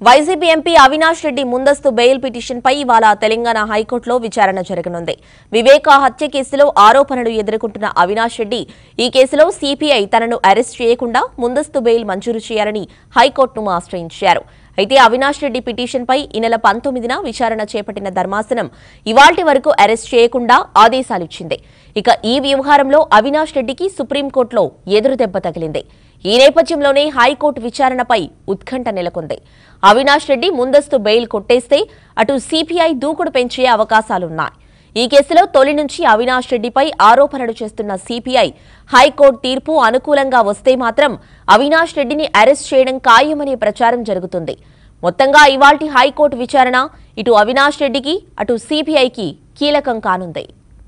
YCP MP Avinash Reddy ముందస్తు bail పిటిషన్పై ఇవాళ తెలంగాణ హైకోర్టులో విచారణ జరగనుంది వివేక హత్య కేసులో ఆరోపణలు ఎదుర్కొంటున్న అవినాష్ రెడ్డి ఈ కేసులో సీపీఐ తనను అరెస్ట్ చేయకుండా ముందస్తు బెయిల్ మంజూరు చేయాలని హైకోర్టును ఆశ్రయించారు అయితే అవినాష్ రెడ్డి పిటిషన్పై ఈ నెల పంతొమ్మిదిన విచారణ చేపట్టిన ధర్మాసనం ఇవాల్టి వరకు అరెస్ట్ చేయకుండా ఆదేశాలిచ్చింది ఇక ఈ వ్యవహారంలో అవినాష్ రెడ్డికి సుప్రీంకోర్టులో ఎదురుదెబ్బ తగిలింది ఈ నేపథ్యంలోనే హైకోర్టు విచారణపై ఉత్కంఠ నెలకొంది అవినాష్ రెడ్డి ముందస్తు బెయిల్ కొట్టేస్తే అటు సీపీఐ దూకుడు పెంచే అవకాశాలున్నాయి ఈ కేసులో తొలి నుంచి అవినాష్ రెడ్డిపై ఆరోపణలు చేస్తున్న సీపీఐ హైకోర్టు తీర్పు అనుకూలంగా వస్తే మాత్రం అవినాష్ రెడ్డిని అరెస్ట్ చేయడం ఖాయమనే ప్రచారం జరుగుతుంది మొత్తంగా ఇవాల్టి హైకోర్టు విచారణ ఇటు అవినాష్ రెడ్డికి అటు సీపీఐకి కీలకం కానుంది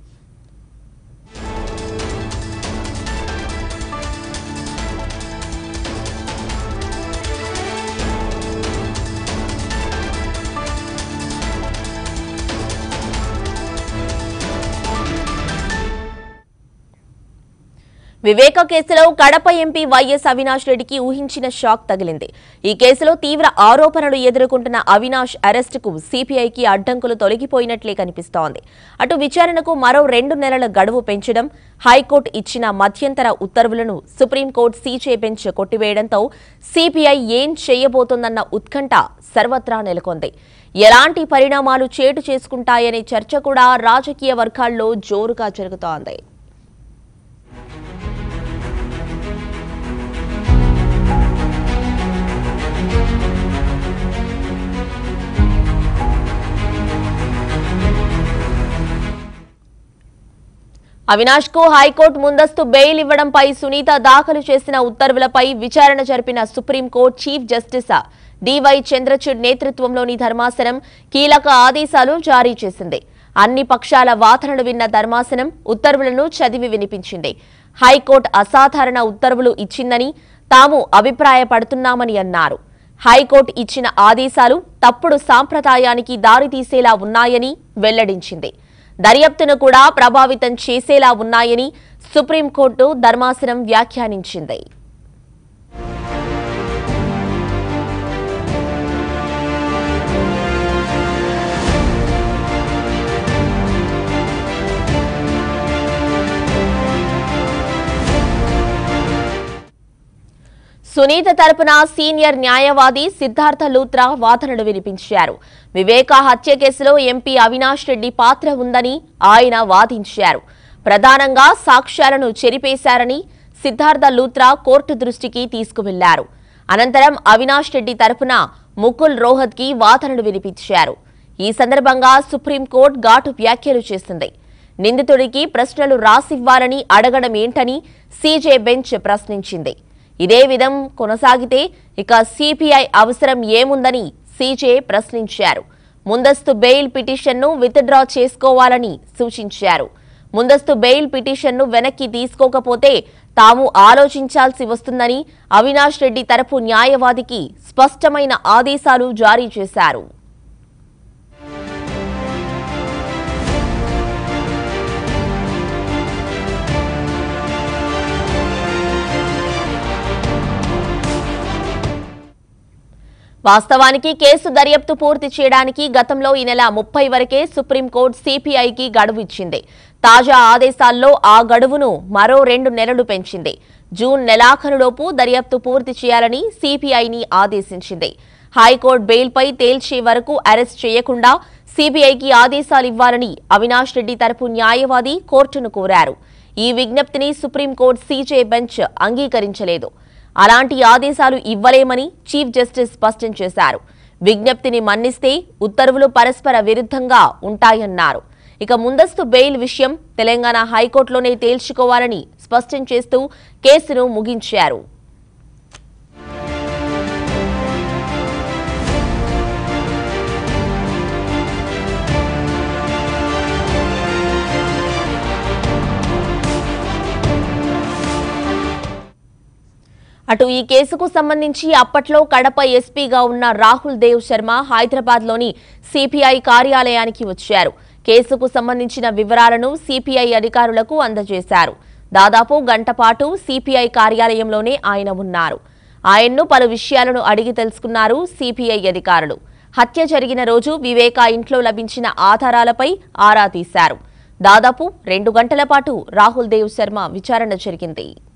వివేక కేసులో కడప ఎంపీ వైఎస్ అవినాష్ రెడ్డికి ఊహించిన షాక్ తగిలింది ఈ కేసులో తీవ్ర ఆరోపణలు ఎదుర్కొంటున్న అవినాష్ అరెస్టుకు సీపీఐకి అడ్డంకులు తొలగిపోయినట్లే కనిపిస్తోంది అటు విచారణకు మరో రెండు నెలల గడువు పెంచడం హైకోర్టు ఇచ్చిన మధ్యంతర ఉత్తర్వులను సుప్రీంకోర్టు సీజే బెంచ్ కొట్టివేయడంతో సీపీఐ ఏం చేయబోతోందన్న ఉత్కంఠ సర్వత్రా నెలకొంది ఎలాంటి పరిణామాలు చేటు చేసుకుంటాయనే చర్చ కూడా రాజకీయ వర్గాల్లో జోరుగా జరుగుతోంది అవినాష్ కు హైకోర్టు ముందస్తు బెయిల్ ఇవ్వడంపై సునీత దాఖలు చేసిన ఉత్తర్వులపై విచారణ జరిపిన supreme court chief justice DY Chandrachud నేతృత్వంలోని ధర్మాసనం కీలక ఆదేశాలు జారీ చేసింది అన్ని పక్షాల వాదనలు విన్న ధర్మాసనం ఉత్తర్వులను చదివి వినిపించింది హైకోర్టు అసాధారణ ఉత్తర్వులు ఇచ్చిందని తాము అభిప్రాయపడుతున్నామని అన్నారు హైకోర్టు ఇచ్చిన ఆదేశాలు తప్పుడు సాంప్రదాయానికి దారితీసేలా ఉన్నాయని వెల్లడించింది దర్యాప్తును కూడా ప్రభావితం చేసేలా ఉన్నాయని సుప్రీంకోర్టు ధర్మాసనం వ్యాఖ్యానించింది సునీత తరపున సీనియర్ న్యాయవాది సిద్ధార్థ లూత్రా వాదనలు వినిపించారు వివేక హత్య కేసులో ఎంపీ అవినాష్ రెడ్డి పాత్ర ఉందని ఆయన వాదించారు ప్రధానంగా సాక్ష్యాలను చెరిపేశారని సిద్ధార్థ లూత్రా కోర్టు దృష్టికి తీసుకువెళ్లారు అనంతరం అవినాష్ రెడ్డి తరపున ముకుల్ రోహత్ కి వాదనలు వినిపించారు ఈ సందర్భంగా సుప్రీంకోర్టు ఘాటు వ్యాఖ్యలు చేసింది నిందితుడికి ప్రశ్నలు రాసివ్వాలని అడగడం ఏంటని సీజే బెంచ్ ప్రశ్నించింది ఇదే విధం కొనసాగితే ఇక సిపిఐ అవసరం ఏముందని సీజే ప్రశ్నించారు ముందస్తు బెయిల్ పిటిషన్ను విత్డ్రా చేసుకోవాలని సూచించారు ముందస్తు బెయిల్ పిటిషన్ను వెనక్కి తీసుకోకపోతే తాము ఆలోచించాల్సి వస్తుందని అవినాష్ రెడ్డి తరపు న్యాయవాదికి స్పష్టమైన ఆదేశాలు జారీ చేశారు వాస్తవానికి కేసు దర్యాప్తు పూర్తి చేయడానికి గతంలో ఈ నెల ముప్పై వరకే సుప్రీంకోర్టు సిపిఐకి గడువు ఇచ్చింది తాజా ఆదేశాల్లో ఆ గడువును మరో రెండు నెలలు పెంచింది జూన్ నెలాఖరులోపు దర్యాప్తు పూర్తి చేయాలని సిపిఐని ఆదేశించింది హైకోర్టు బెయిల్పై తేల్చే వరకు అరెస్ట్ చేయకుండా సిబిఐకి ఆదేశాలు ఇవ్వాలని అవినాష్ రెడ్డి తరపు న్యాయవాది కోర్టును కోరారు ఈ విజ్ఞప్తిని సుప్రీంకోర్టు సీజే బెంచ్ అంగీకరించలేదు అలాంటి ఆదేశాలు ఇవ్వలేమని చీఫ్ జస్టిస్ స్పష్టం చేశారు విజ్ఞప్తిని మన్నిస్తే ఉత్తర్వులు పరస్పర విరుద్ధంగా ఉంటాయన్నారు ఇక ముందస్తు బెయిల్ విషయం తెలంగాణ హైకోర్టులోనే తేల్చుకోవాలని స్పష్టం చేస్తూ కేసును ముగించారు అటు ఈ కేసుకు సంబంధించి అప్పట్లో కడప ఎస్పీగా ఉన్న రాహుల్ దేవ్ శర్మ హైదరాబాద్లోని సిపిఐ కార్యాలయానికి వచ్చారు కేసుకు సంబంధించిన వివరాలను సిపిఐ అధికారులకు అందజేశారు దాదాపు గంట పాటు సిపిఐ కార్యాలయంలోనే ఆయన ఉన్నారు ఆయన్ను పలు విషయాలను అడిగి తెలుసుకున్నారు సిపిఐ అధికారులు హత్య జరిగిన రోజు వివేక ఇంట్లో లభించిన ఆధారాలపై ఆరా తీశారు దాదాపు రెండు గంటల పాటు రాహుల్ దేవ్ శర్మ విచారణ జరిగింది